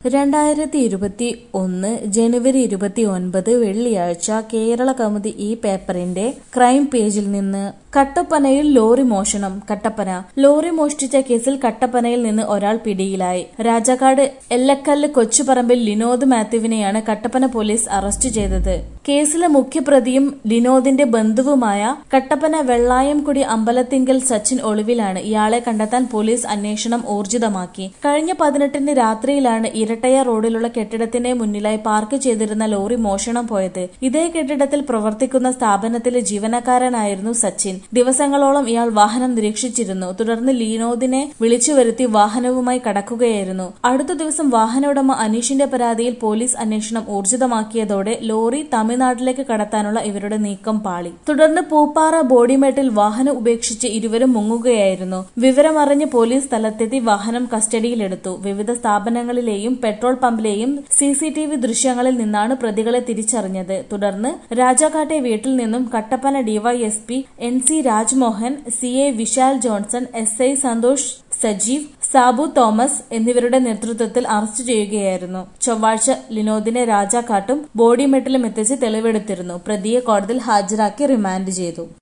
രണ്ടായിരത്തി ഇരുപത്തി ഒന്ന് ജനുവരി ഇരുപത്തി ഒൻപത് വെള്ളിയാഴ്ച കേരള കൗമുദി ഈ പേപ്പറിന്റെ ക്രൈം പേജിൽ നിന്ന് കട്ടപ്പനയിൽ ലോറി മോഷണം കട്ടപ്പന ലോറി മോഷ്ടിച്ച കേസിൽ കട്ടപ്പനയിൽ നിന്ന് ഒരാൾ പിടിയിലായി രാജാക്കാട് എല്ലക്കല്ല് കൊച്ചുപറമ്പിൽ ലിനോദ് മാത്യുവിനെയാണ് കട്ടപ്പന പോലീസ് അറസ്റ്റ് ചെയ്തത് കേസിലെ മുഖ്യപ്രതിയും ലിനോദിന്റെ ബന്ധുവുമായ കട്ടപ്പന വെള്ളായംകുടി അമ്പലത്തിങ്കൽ സച്ചിൻ ഒളിവിലാണ് ഇയാളെ കണ്ടെത്താൻ പോലീസ് അന്വേഷണം ഊർജിതമാക്കി കഴിഞ്ഞ പതിനെട്ടിന് രാത്രിയിലാണ് ഇരട്ടയ റോഡിലുള്ള കെട്ടിടത്തിന്റെ മുന്നിലായി പാർക്ക് ചെയ്തിരുന്ന ലോറി മോഷണം പോയത് ഇതേ കെട്ടിടത്തിൽ പ്രവർത്തിക്കുന്ന സ്ഥാപനത്തിലെ ജീവനക്കാരനായിരുന്നു സച്ചിൻ ദിവസങ്ങളോളം ഇയാൾ വാഹനം നിരീക്ഷിച്ചിരുന്നു തുടർന്ന് ലീനോദിനെ വിളിച്ചു വരുത്തി വാഹനവുമായി കടക്കുകയായിരുന്നു അടുത്ത ദിവസം വാഹന ഉടമ അനീഷിന്റെ പരാതിയിൽ പോലീസ് അന്വേഷണം ഊർജിതമാക്കിയതോടെ ലോറി തമിഴ്നാട്ടിലേക്ക് കടത്താനുള്ള ഇവരുടെ നീക്കം പാളി തുടർന്ന് പൂപ്പാറ ബോഡിമേട്ടിൽ വാഹനം ഉപേക്ഷിച്ച് ഇരുവരും മുങ്ങുകയായിരുന്നു വിവരമറിഞ്ഞ് പോലീസ് സ്ഥലത്തെത്തി വാഹനം കസ്റ്റഡിയിലെടുത്തു വിവിധ സ്ഥാപനങ്ങളിലെയും പെട്രോൾ പമ്പിലെയും സി സി ടി വി ദൃശ്യങ്ങളിൽ നിന്നാണ് പ്രതികളെ തിരിച്ചറിഞ്ഞത് തുടർന്ന് രാജാക്കാട്ടെ വീട്ടിൽ നിന്നും Kattappana DYSP N C Rajmohan C A Vishal Johnson S I Santhosh Sajeev Sabu Thomas എന്നിവരുടെ നേതൃത്വത്തിൽ അറസ്റ്റ് ചെയ്യുകയായിരുന്നു ചൊവ്വാഴ്ച ലിനോദിനെ രാജാക്കാട്ടും ബോഡിമെട്ടിലും എത്തിച്ച് തെളിവെടുത്തിരുന്നു പ്രതിയെ കോടതിയിൽ ഹാജരാക്കി റിമാൻഡ് ചെയ്തു